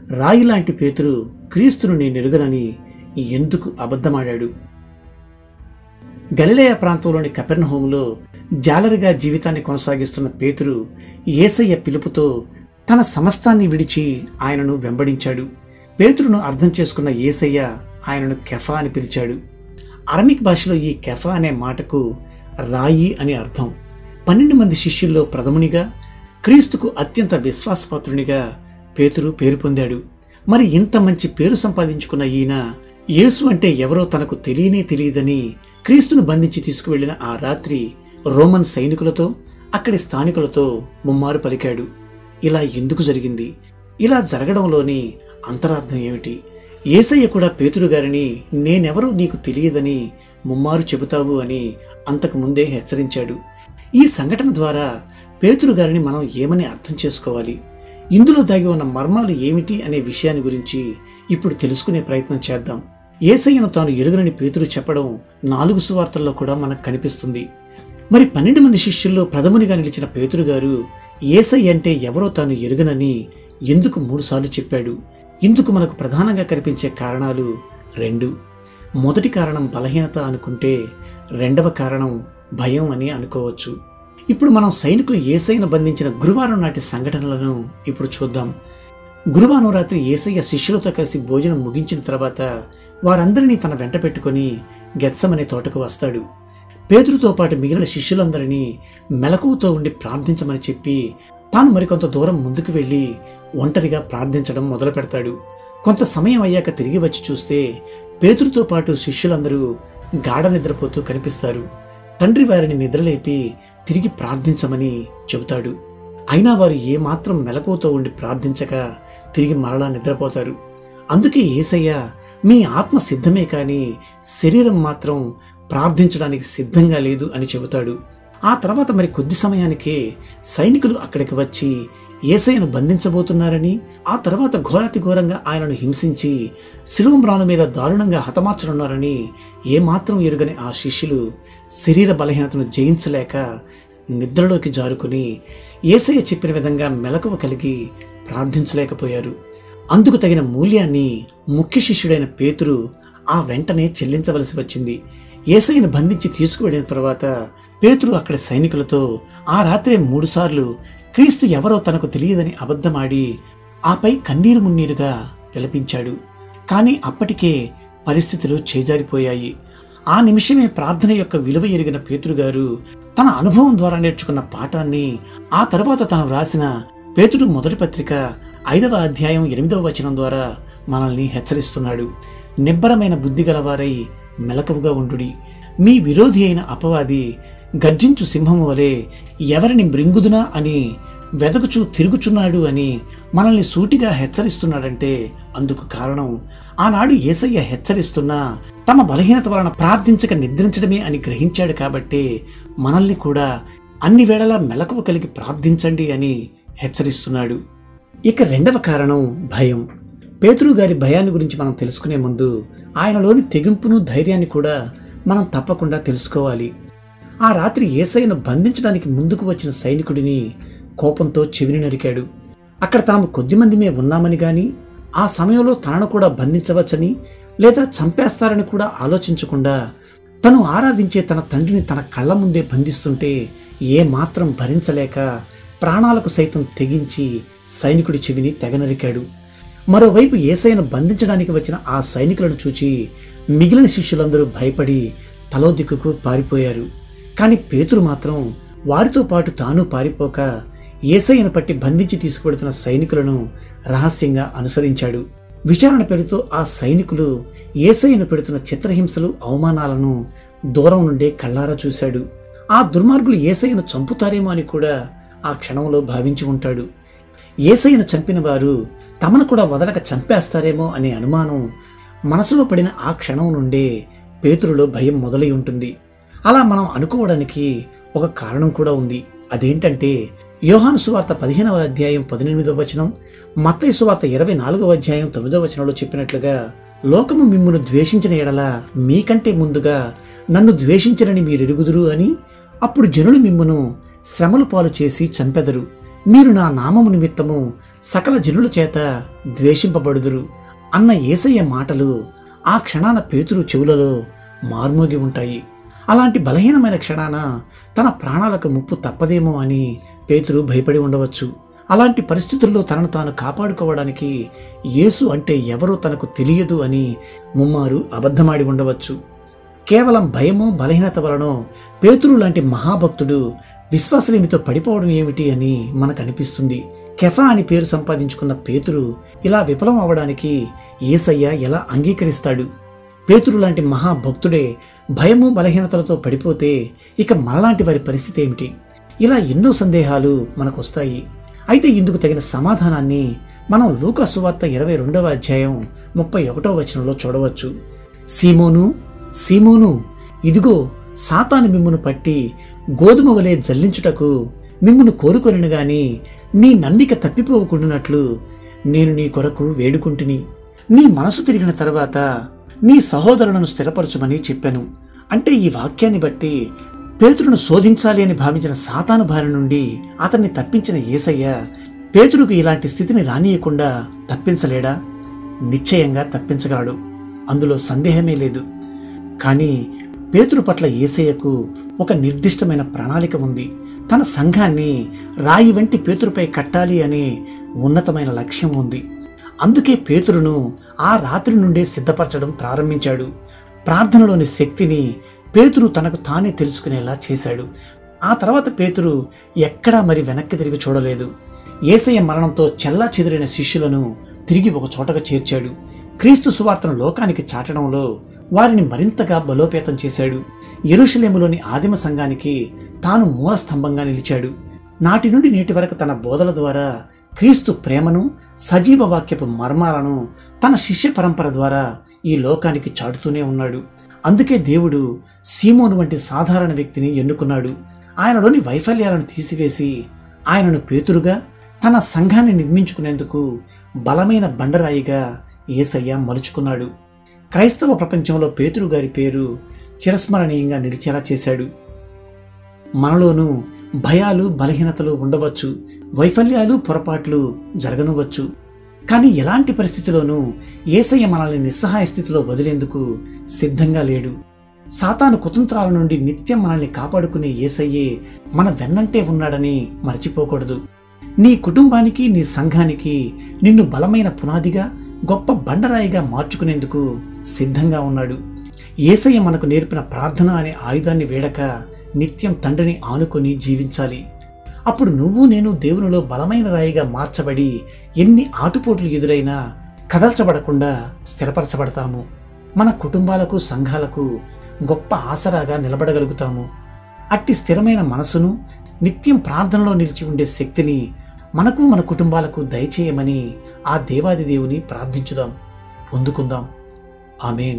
రాయి లాంటి పేతురు క్రీస్తును నేనెరుగనని ఎందుకు అబద్ధమాడాడు గలిలయ ప్రాంతంలోని కపెర్నహోములో జాలరిగా జీవితాన్ని కొనసాగిస్తున్న పేతురు ఏసయ్య పిలుపుతో తన సమస్తాన్ని విడిచి ఆయనను వెంబడించాడు పేతురును అర్థం చేసుకున్న ఏసయ్య ఆయనను కెఫా అని పిలిచాడు అరమిక్ భాషలో ఈ కెఫా అనే మాటకు రాయి అని అర్థం పన్నెండు మంది శిష్యుల్లో ప్రథమునిగా క్రీస్తుకు అత్యంత విశ్వాసపాత్రునిగా పేతురు పేరు పొందాడు మరి ఇంత మంచి పేరు సంపాదించుకున్న ఈయన యేసు అంటే ఎవరో తనకు తెలియనే తెలియదని క్రీస్తును బంధించి తీసుకువెళ్లిన ఆ రాత్రి రోమన్ సైనికులతో అక్కడి స్థానికులతో ముమ్మారు పలికాడు ఇలా ఎందుకు జరిగింది ఇలా జరగడంలోని అంతరార్థం ఏమిటి ఏసయ్య కూడా పేతురు గారిని నేనెవరో నీకు తెలియదని ముమ్మారు చెబుతావు అని అంతకు ముందే హెచ్చరించాడు ఈ సంఘటన ద్వారా పేతురు గారిని మనం ఏమని అర్థం చేసుకోవాలి ఇందులో దాగి ఉన్న మర్మాలు ఏమిటి అనే విషయాన్ని గురించి ఇప్పుడు తెలుసుకునే ప్రయత్నం చేద్దాం ఏసయ్యను తాను ఎరుగనని పేతురు చెప్పడం నాలుగు సువార్తల్లో కూడా మనకు కనిపిస్తుంది మరి పన్నెండు మంది శిష్యుల్లో ప్రథమునిగా నిలిచిన పేతురు గారు ఏసయ్య అంటే ఎవరో తాను ఎరుగనని ఎందుకు మూడుసార్లు చెప్పాడు ఇందుకు మనకు ప్రధానంగా కనిపించే కారణాలు రెండు మొదటి కారణం బలహీనత అనుకుంటే రెండవ కారణం భయం అని అనుకోవచ్చు ఇప్పుడు మనం సైనికులు ఏసైను బంధించిన గురువారం నాటి సంఘటనలను ఇప్పుడు చూద్దాం గురువారం రాత్రి ఏసయ్య శిష్యులతో కలిసి భోజనం ముగించిన తర్వాత వారందరినీ తన వెంట పెట్టుకుని గెత్సమనే తోటకు వస్తాడు పేతురుతో పాటు మిగిలిన శిష్యులందరినీ మెలకువతో ఉండి ప్రార్థించమని చెప్పి తాను మరికొంత దూరం ముందుకు వెళ్ళి ఒంటరిగా ప్రార్థించడం మొదలు పెడతాడు కొంత సమయం అయ్యాక తిరిగి వచ్చి చూస్తే పేతురుతో పాటు శిష్యులందరూ గాఢ నిద్రపోతూ కనిపిస్తారు తండ్రి వారిని నిద్రలేపి తిరిగి ప్రార్థించమని చెబుతాడు అయినా వారు ఏమాత్రం మెలకువతో ఉండి ప్రార్థించక తిరిగి మరలా నిద్రపోతారు అందుకే ఏసయ్య మీ ఆత్మ సిద్ధమే కానీ శరీరం మాత్రం ప్రార్థించడానికి సిద్ధంగా లేదు అని చెబుతాడు ఆ తర్వాత మరి కొద్ది సమయానికే సైనికులు అక్కడికి వచ్చి ఏసయ్యను బంధించబోతున్నారని ఆ తర్వాత ఘోరాతి ఘోరంగా ఆయనను హింసించి శిలువం మీద దారుణంగా హతమార్చనున్నారని ఏమాత్రం ఎరుగని ఆ శిష్యులు శరీర బలహీనతను జయించలేక నిద్రలోకి జారుకుని ఏసయ్య చెప్పిన విధంగా మెలకువ కలిగి ప్రార్థించలేకపోయారు అందుకు తగిన మూల్యాన్ని ముఖ్య శిష్యుడైన పేతురు ఆ వెంటనే చెల్లించవలసి వచ్చింది ఏసైను బంధించి తీసుకువెళ్ళిన తర్వాత పేతురు అక్కడి సైనికులతో ఆ రాత్రే మూడుసార్లు క్రీస్తు ఎవరో తనకు తెలియదని అబద్ధమాడి ఆపై కన్నీరు మున్నీరుగా విలపించాడు కానీ అప్పటికే పరిస్థితులు చేజారిపోయాయి ఆ నిమిషమే ప్రార్థన యొక్క విలువ ఎరిగిన పేతురు గారు తన అనుభవం ద్వారా నేర్చుకున్న పాఠాన్ని ఆ తర్వాత తను వ్రాసిన పేతుడు మొదటి పత్రిక ఐదవ అధ్యాయం ఎనిమిదవ వచనం ద్వారా మనల్ని హెచ్చరిస్తున్నాడు నిబ్బరమైన బుద్ధి గలవారై మెలకువగా ఉండుడి మీ విరోధి అయిన అపవాది గర్జించు సింహము వలె ఎవరిని మృంగుదునా అని వెదకుచూ తిరుగుచున్నాడు అని మనల్ని సూటిగా హెచ్చరిస్తున్నాడంటే అందుకు కారణం ఆనాడు ఏసయ్య హెచ్చరిస్తున్నా తమ బలహీనత వలన ప్రార్థించక నిద్రించడమే అని గ్రహించాడు కాబట్టే మనల్ని కూడా అన్ని వేళలా మెలకువ కలిగి ప్రార్థించండి అని హెచ్చరిస్తున్నాడు ఇక రెండవ కారణం భయం పేతురు గారి భయాన్ని గురించి మనం తెలుసుకునే ముందు ఆయనలోని తెగింపును ధైర్యాన్ని కూడా మనం తప్పకుండా తెలుసుకోవాలి ఆ రాత్రి ఏసైను బంధించడానికి ముందుకు వచ్చిన సైనికుడిని కోపంతో చెవిని నరికాడు అక్కడ తాము కొద్దిమందిమే ఉన్నామని గాని ఆ సమయంలో తనను కూడా బంధించవచ్చని లేదా చంపేస్తారని కూడా ఆలోచించకుండా తను ఆరాధించే తన తండ్రిని తన కళ్ళ ముందే బంధిస్తుంటే ఏ మాత్రం భరించలేక ప్రాణాలకు సైతం తెగించి సైనికుడి చెవిని తెగనరికాడు మరోవైపు ఏసైను బంధించడానికి వచ్చిన ఆ సైనికులను చూచి మిగిలిన శిష్యులందరూ భయపడి తలో దిక్కుకు పారిపోయారు కానీ పేతురు మాత్రం వారితో పాటు తాను పారిపోక ఏసయ్యను పట్టి బంధించి తీసుకువెడుతున్న సైనికులను రహస్యంగా అనుసరించాడు విచారణ పేరుతో ఆ సైనికులు ఏసయ్యను పెడుతున్న చిత్రహింసలు అవమానాలను దూరం నుండే కళ్ళారా చూశాడు ఆ దుర్మార్గులు ఏసయ్యను చంపుతారేమో అని కూడా ఆ క్షణంలో భావించి ఉంటాడు ఏసయ్యను చంపిన వారు తమను కూడా వదలక చంపేస్తారేమో అనే అనుమానం మనసులో పడిన ఆ క్షణం నుండే పేతురులో భయం మొదలై ఉంటుంది అలా మనం అనుకోవడానికి ఒక కారణం కూడా ఉంది అదేంటంటే యోహాను సువార్త పదిహేనవ అధ్యాయం పద్దెనిమిదవ వచనం మత్తయి సువార్త ఇరవై నాలుగవ అధ్యాయం తొమ్మిదవ వచనంలో చెప్పినట్లుగా లోకము మిమ్మును ద్వేషించిన ఎడల మీకంటే ముందుగా నన్ను ద్వేషించరని మీరెరుగుదురు అని అప్పుడు జనులు మిమ్మును శ్రమలు పాలు చేసి చంపెదరు మీరు నా నామము నిమిత్తము సకల జనుల చేత ద్వేషింపబడుదురు అన్న ఏసయ్య మాటలు ఆ క్షణాన పేతురు చెవులలో మార్మోగి ఉంటాయి అలాంటి బలహీనమైన క్షణాన తన ప్రాణాలకు ముప్పు తప్పదేమో అని పేతురు భయపడి ఉండవచ్చు అలాంటి పరిస్థితుల్లో తనను తాను కాపాడుకోవడానికి యేసు అంటే ఎవరో తనకు తెలియదు అని ముమ్మారు అబద్ధమాడి ఉండవచ్చు కేవలం భయమో బలహీనత వలనో పేతురు లాంటి మహాభక్తుడు విశ్వాసలేమితో పడిపోవడం ఏమిటి అని మనకు అనిపిస్తుంది కెఫా అని పేరు సంపాదించుకున్న పేతురు ఇలా విఫలం అవడానికి ఏసయ్య ఎలా అంగీకరిస్తాడు పేతురు లాంటి మహాభక్తుడే భయము బలహీనతలతో పడిపోతే ఇక మనలాంటి వారి పరిస్థితి ఏమిటి ఇలా ఎన్నో సందేహాలు మనకు వస్తాయి అయితే ఇందుకు తగిన సమాధానాన్ని మనం లూకా సువార్త ఇరవై రెండవ అధ్యాయం ముప్పై ఒకటవ వచనంలో చూడవచ్చు సీమోను సీమోను ఇదిగో సాతాను మిమ్మును పట్టి గోధుమ వలె జల్లించుటకు మిమ్మును కోరుకొనిను గాని నీ నమ్మిక తప్పిపోకుండానట్లు నేను నీ కొరకు వేడుకుంటుని నీ మనసు తిరిగిన తర్వాత నీ సహోదరులను స్థిరపరచుమని చెప్పాను అంటే ఈ వాక్యాన్ని బట్టి పేతురును శోధించాలి అని భావించిన సాతాను బారి నుండి అతన్ని తప్పించిన ఏసయ్య పేతురుకు ఇలాంటి స్థితిని రానియకుండా తప్పించలేడా నిశ్చయంగా తప్పించగలడు అందులో సందేహమే లేదు కానీ పేతురు పట్ల ఏసయ్యకు ఒక నిర్దిష్టమైన ప్రణాళిక ఉంది తన సంఘాన్ని రాయి వంటి పేతురుపై కట్టాలి అనే ఉన్నతమైన లక్ష్యం ఉంది అందుకే పేతురును ఆ రాత్రి నుండే సిద్ధపరచడం ప్రారంభించాడు ప్రార్థనలోని శక్తిని పేతురు తనకు తానే తెలుసుకునేలా చేశాడు ఆ తర్వాత పేతురు ఎక్కడా మరి వెనక్కి తిరిగి చూడలేదు ఏసయ్య మరణంతో చెల్లా చెదిరిన శిష్యులను తిరిగి ఒక చోటకు చేర్చాడు క్రీస్తు సువార్తను లోకానికి చాటడంలో వారిని మరింతగా బలోపేతం చేశాడు ఎరుషలేములోని ఆదిమ సంఘానికి తాను మూల స్తంభంగా నిలిచాడు నాటి నుండి నేటి వరకు తన బోధల ద్వారా క్రీస్తు ప్రేమను సజీవ వాక్యపు మర్మాలను తన శిష్య పరంపర ద్వారా ఈ లోకానికి చాటుతూనే ఉన్నాడు అందుకే దేవుడు సీమోను వంటి సాధారణ వ్యక్తిని ఎన్నుకున్నాడు ఆయనలోని వైఫల్యాలను తీసివేసి ఆయనను పేతురుగా తన సంఘాన్ని నిర్మించుకునేందుకు బలమైన బండరాయిగా ఏసయ్య మలుచుకున్నాడు క్రైస్తవ ప్రపంచంలో పేతురు గారి పేరు చిరస్మరణీయంగా నిలిచేలా చేశాడు మనలోనూ భయాలు బలహీనతలు ఉండవచ్చు వైఫల్యాలు పొరపాట్లు జరగనువచ్చు కానీ ఎలాంటి పరిస్థితిలోనూ ఏసయ్య మనల్ని నిస్సహాయ స్థితిలో వదిలేందుకు సిద్ధంగా లేడు సాతాను కుతంత్రాల నుండి నిత్యం మనల్ని కాపాడుకునే ఏసయ్యే మన వెన్నంటే ఉన్నాడని మర్చిపోకూడదు నీ కుటుంబానికి నీ సంఘానికి నిన్ను బలమైన పునాదిగా గొప్ప బండరాయిగా మార్చుకునేందుకు సిద్ధంగా ఉన్నాడు ఏసయ్య మనకు నేర్పిన ప్రార్థన అనే ఆయుధాన్ని వేడక నిత్యం తండ్రిని ఆనుకొని జీవించాలి అప్పుడు నువ్వు నేను దేవునిలో బలమైన రాయిగా మార్చబడి ఎన్ని ఆటుపోట్లు ఎదురైనా కదల్చబడకుండా స్థిరపరచబడతాము మన కుటుంబాలకు సంఘాలకు గొప్ప ఆసరాగా నిలబడగలుగుతాము అట్టి స్థిరమైన మనసును నిత్యం ప్రార్థనలో నిలిచి ఉండే శక్తిని మనకు మన కుటుంబాలకు దయచేయమని ఆ దేవాది దేవుని ప్రార్థించుదాం పొందుకుందాం ఆమెన్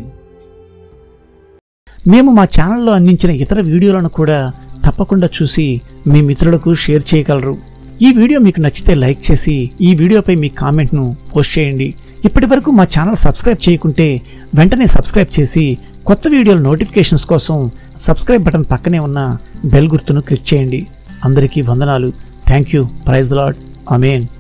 మేము మా ఛానల్లో అందించిన ఇతర వీడియోలను కూడా తప్పకుండా చూసి మీ మిత్రులకు షేర్ చేయగలరు ఈ వీడియో మీకు నచ్చితే లైక్ చేసి ఈ వీడియోపై మీ కామెంట్ను పోస్ట్ చేయండి ఇప్పటి వరకు మా ఛానల్ సబ్స్క్రైబ్ చేయకుంటే వెంటనే సబ్స్క్రైబ్ చేసి కొత్త వీడియోల నోటిఫికేషన్స్ కోసం సబ్స్క్రైబ్ బటన్ పక్కనే ఉన్న బెల్ గుర్తును క్లిక్ చేయండి అందరికీ వందనాలు thank you praise Lord amen